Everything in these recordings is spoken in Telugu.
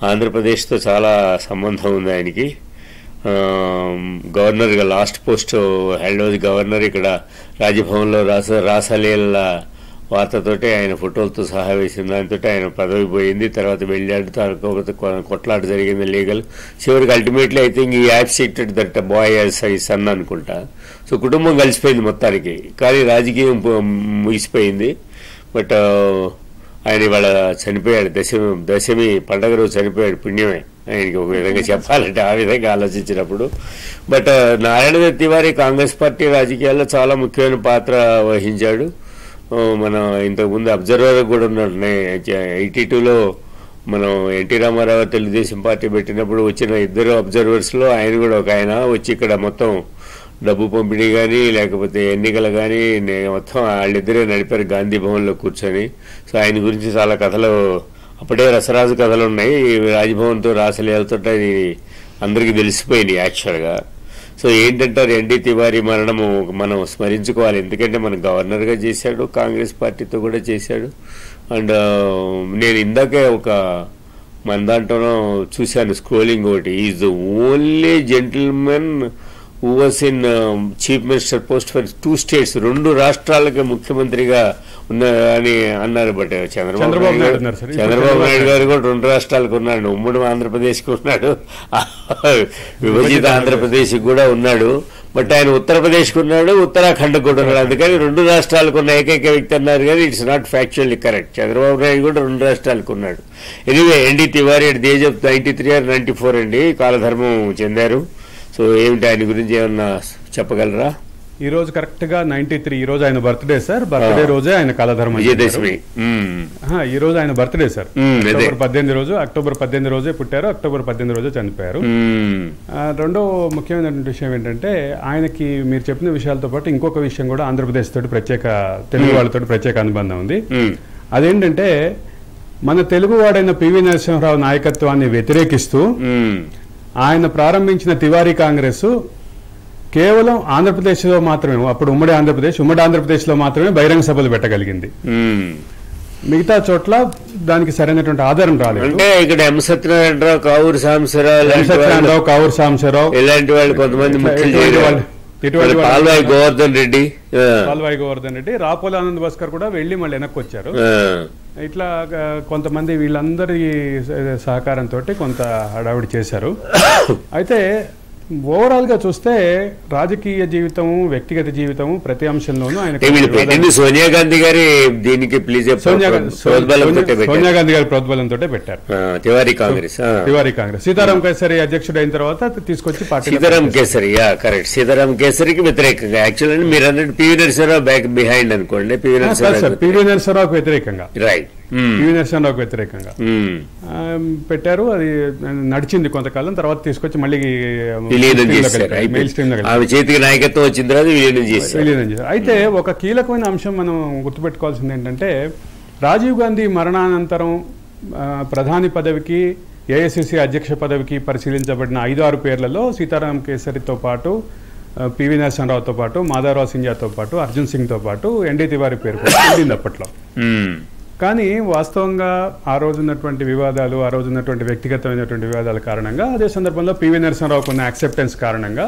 ఆంధ్రప్రదేశ్తో చాలా సంబంధం ఉంది ఆయనకి ఆ, గవర్నర్గా last post held the governor ఇక్కడ రాజభవన్లో రాస రాసలీల వార్తతోటే ఆయన ఫోటోలతో సహా వేసిన దాంతో ఆయన పదవి పోయింది తర్వాత వెళ్ళాడు తర్వాత కొ- కొట్లాట జరిగింది లీగల్ చివరికి అల్టిమేట్లీ ఐ థింక్ ఈ accepted that boy I son అనుకుంటా సో కుటుంబం కలిసిపోయింది మొత్తానికి కానీ రాజకీయం పు- ముగిసిపోయింది బట్ ఆయన ఇవాళ చనిపోయాడు దశమి దశమి పండగ రోజు చనిపోయాడు పుణ్యమే ఆయనకి ఒక విధంగా చెప్పాలంటే ఆ విధంగా ఆలోచించినప్పుడు బట్ నారాయణ దత్ తివారీ కాంగ్రెస్ పార్టీ రాజకీయాల్లో చాలా ముఖ్యమైన పాత్ర వహించాడు ఆ, మన ఇంతకుముందు అబ్జర్వర్ కూడా ఉన్నాడు ఎయిటీ టూలో మనం ఎన్టీ రామారావు తెలుగుదేశం పార్టీ పెట్టినప్పుడు వచ్చిన ఇద్దరు అబ్జర్వర్స్లో ఆయన కూడా ఒక ఆయన వచ్చి ఇక్కడ మొత్తం డబ్బు పంపిణీ కానీ లేకపోతే ఎన్నికలు కానీ మొత్తం వాళ్ళిద్దరే నడిపారు గాంధీ భవన్లో కూర్చొని సో ఆయన గురించి చాలా కథలు అప్పుడే రసరాజు కథలు ఉన్నాయి ఈ రాజ్భవన్తో రాసలీలతో అది అందరికీ తెలిసిపోయినాయి యాక్చువల్గా సో ఏంటంటారు ఎన్డీ తివారీ మరణము మనం స్మరించుకోవాలి ఎందుకంటే మన గవర్నర్గా చేశాడు కాంగ్రెస్ పార్టీతో కూడా చేశాడు అండ్ నేను ఇందాకే ఒక మన దాంట్లోనో చూశాను స్క్రోలింగ్ ఒకటి is the only gentlemen who was in chief minister post for two states రెండు రాష్ట్రాలకి ముఖ్యమంత్రిగా ఉన్న అని అన్నారు బట్ చంద్రబాబు చంద్రబాబు నాయుడు నాయుడు గారు- ఉన్నారు సార్. ఇప్పుడు చంద్రబాబు నాయుడు చంద్రబాబు గారు కూడా రెండు రాష్ట్రాలకు ఉన్నాడు ఉమ్మడి ఆంధ్రప్రదేశ్కి ఉన్నాడు విభజిత ఆంధ్రప్రదేశ్ కూడా ఉన్నాడు బట్ ఆయన ఉత్తరప్రదేశ్కి ఉన్నాడు ఉత్తరాఖండ్ కూడా ఉన్నాడు అందుకని రెండు రాష్ట్రాలకు ఉన్న ఏకైక వ్యక్తి అన్నారు కానీ it's not factually correct Chandrababu Naidu కూడా రెండు రాష్ట్రాలకు ఉన్నాడు anyway ND Tiwari at the age of ninety three or ninety four అండి కాలధర్మం చెందారు సో ఏమిటి ఆయన గురించి ఏమన్నా చెప్పగలరా ఈ రోజు కరెక్ట్ గా నైన్టీ త్రీ ఈ రోజు ఆయన బర్త్డే సార్ బర్త్డే ఆ. రోజే ఆయన కాలధర్మం విజయదశమి మ్మ్. ఆహా, ఈ రోజు ఆయన బర్త్డే సార్ మ్మ్, అదే. అక్టోబర్ పద్దెనిమిది రోజు అక్టోబర్ పద్దెనిమిది రోజే పుట్టారు అక్టోబర్ పద్దెనిమిది రోజే చనిపోయారు మ్మ్. ఆ, రెండో ముఖ్యమైనటువంటి విషయం ఏంటంటే ఆయనకి మీరు చెప్పిన విషయాలతో పాటు ఇంకొక విషయం కూడా ఆంధ్రప్రదేశ్ తోటి ప్రత్యేక తెలుగు వాళ్ళతో ప్రత్యేక అనుబంధం ఉంది మ్మ్. అదేంటంటే మన తెలుగు వాడైన పివి నరసింహరావు నాయకత్వాన్ని వ్యతిరేకిస్తూ మ్మ్. ఆయన ప్రారంభించిన తివారీ కాంగ్రెస్ కేవలం ఆంధ్రప్రదేశ్లో మాత్రమే అప్పుడు ఉమ్మడి ఆంధ్రప్రదేశ్ ఉమ్మడి ఆంధ్రప్రదేశ్లో మాత్రమే బహిరంగ సభలు పెట్టగలిగింది మ్మ్. మిగతా చోట్ల దానికి సరైనటువంటి ఆధారం రాలేదు అంటే ఇక్కడ ఎం సత్యనారాయణరావు కావూరు సాంబశివరావు ఇలాంటి వాళ్ళు- సత్యనారాయణరావు కావూరు సాంబశివరావు ఇలాంటి వాళ్ళు కొంతమంది ఇట్లా ముఖ్యులు ఇటువంటి చేరారు. వాళ్ళు- ఇటువంటి వాళ్ళు- పాల్వాయి గోవర్ధన్ రెడ్డి ఆ, పాల్వాయి గోవర్ధన్ రెడ్డి రాపోల ఆనంద్ భాస్కర్ కూడా వెళ్ళి మళ్ళీ వెనక్కి వచ్చారు ఆ, ఇట్లా ఆ, కొంతమంది వీళ్ళందరి స- సహకారంతో కొంత హడావిడి చేశారు అయితే ఓవరాల్ గా చూస్తే రాజకీయ జీవితము వ్యక్తిగత జీవితము ప్రతి అంశంలోనూ అంటే వీళ్ళు ఆయన పెట్టింది సోనియా గాంధీ గారి దీనికి ప్లీజ్ సోనియా గాంధీ ప్రోద్బలంతో సోనియా- పెట్టారు సోనియా గాంధీ గారి ప్రోద్బలంతో పెట్టారు ఆ, తివారీ కాంగ్రెస్ ఆ. తివారీ కాంగ్రెస్ సీతారాం కేసరి అధ్యక్షుడు అయిన తర్వాత తీసుకొచ్చి party Sitaram Kesri yeah correct Sitaram కేసరికి వ్యతిరేకంగా యాక్చువల్ అండి మీరు అన్నట్టు పివి నరసింహరావు బ్యాక్ బిహైండ్ అనుకోండి పివి సార్ నరసింహరావు పివి నరసింహరావుకు వ్యతిరేకంగా రైట్ పివి నరసింహరావుకు వ్యతిరేకంగా ఆ, పెట్టారు అది నడిచింది కొంతకాలం తర్వాత తీసుకొచ్చి మళ్ళీ విలీనం మెయిల్ చేశారు అయిపోయింది. స్ట్రీమ్ లో కలిపారు. ఆమె చేతికి నాయకత్వం వచ్చిన తర్వాత విలీనం చేశారు విలీనం చేశారు అయితే ఒక కీలకమైన అంశం మనం గుర్తుపెట్టుకోవాల్సింది ఏంటంటే రాజీవ్ గాంధీ మరణానంతరం ఆ, ప్రధాని పదవికి ఏఐసిసి అధ్యక్ష పదవికి పరిశీలించబడిన ఐదు ఆరు పేర్లలో సీతారాం కేసరితో పాటు ఆ, పివి నరసింహరావుతో పాటు మాధవరావు సింధ్యాతో పాటు అర్జున్ సింగ్తో పాటు ఎన్డీ తివారీ పేరు కూడా ఉండింది అప్పట్లో మ్మ్. కానీ వాస్తవంగా ఆ రోజు ఉన్నటువంటి వివాదాలు ఆ రోజు ఉన్నటువంటి వ్యక్తిగతమైనటువంటి వివాదాల కారణంగా అదే సందర్భంలో పివి నరసింహరావుకు ఉన్న యాక్సెప్టెన్స్ కారణంగా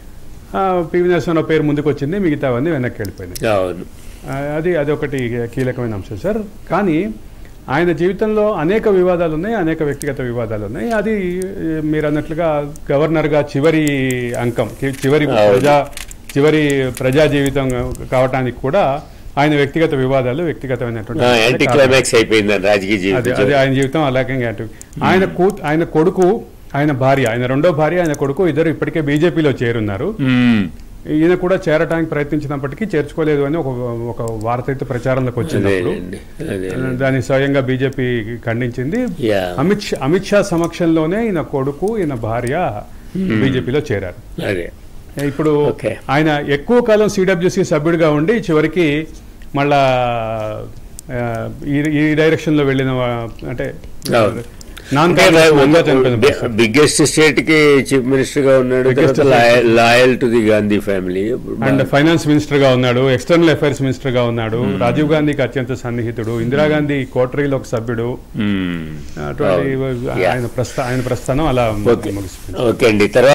ఆ, పివి నరసింహరావు పేరు ముందుకు వచ్చింది మిగతావన్నీ వెనక్కి వెళ్ళిపోయినాయి అవును ఆ, అది అది ఒకటి కీలకమైన అంశం సార్ కానీ ఆయన జీవితంలో అనేక వివాదాలు ఉన్నాయి అనేక వ్యక్తిగత వివాదాలు ఉన్నాయి అది ఏ, మీరు అన్నట్లుగా గవర్నర్గా చివరి అంకం కి- చివరి అవును. ప్రజా చివరి ప్రజా జీవితం కావటానికి కూడా ఆయన వ్యక్తిగత వివాదాలు వ్యక్తిగతమైనటువంటి యాంటీ కారణాలు. క్లైమాక్స్ అయిపోయింది రాజకీయ అది జీవితం అది ఆయన జీవితం అలాగే అటు ఆయన కూ ఆయన కొడుకు ఆయన భార్య ఆయన రెండో భార్య ఆయన కొడుకు ఇద్దరు ఇప్పటికే బీజేపీలో చేరున్నారు మ్మ్. ఈయన కూడా చేరటానికి ప్రయత్నించినప్పటికీ చేర్చుకోలేదు అని ఒక ఒక వార్త అయితే ప్రచారంలోకి వచ్చినప్పుడు అదేనండి అదే దాన్ని స్వయంగా బీజేపీ ఖండించింది యా అమిత్ షా అమిత్ షా సమక్షంలోనే ఈయన కొడుకు ఈయన భార్య బీజేపీలో చేరారు అదే ఇప్పుడు Okay. ఆయన ఎక్కువ కాలం సిడబ్ల్యూసి సభ్యుడిగా ఉండి చివరికి మళ్ళా ఆ, ఈ ఈ డైరెక్షన్ లో వెళ్ళిన వా- అంటే అవును. నాన్ కాంగ్రెస్ చనిపోయింది బిగ్గెస్ట్ స్టేట్ కి చీఫ్ మినిస్టర్ గా ఉన్నాడు Biggest loyal to the Gandhi family and finance minister గా ఉన్నాడు ఎక్స్టర్నల్ అఫైర్స్ మినిస్టర్ గా ఉన్నాడు రాజీవ్ గాంధీకి అత్యంత సన్నిహితుడు ఇందిరాగాంధీ కోటరీలో ఒక సభ్యుడు అటువంటి ఆయన ప్రస్థా ఆయన ప్రస్థానం అలా ఓకే ముగిసిపోయింది ఓకే అండి తర్వాత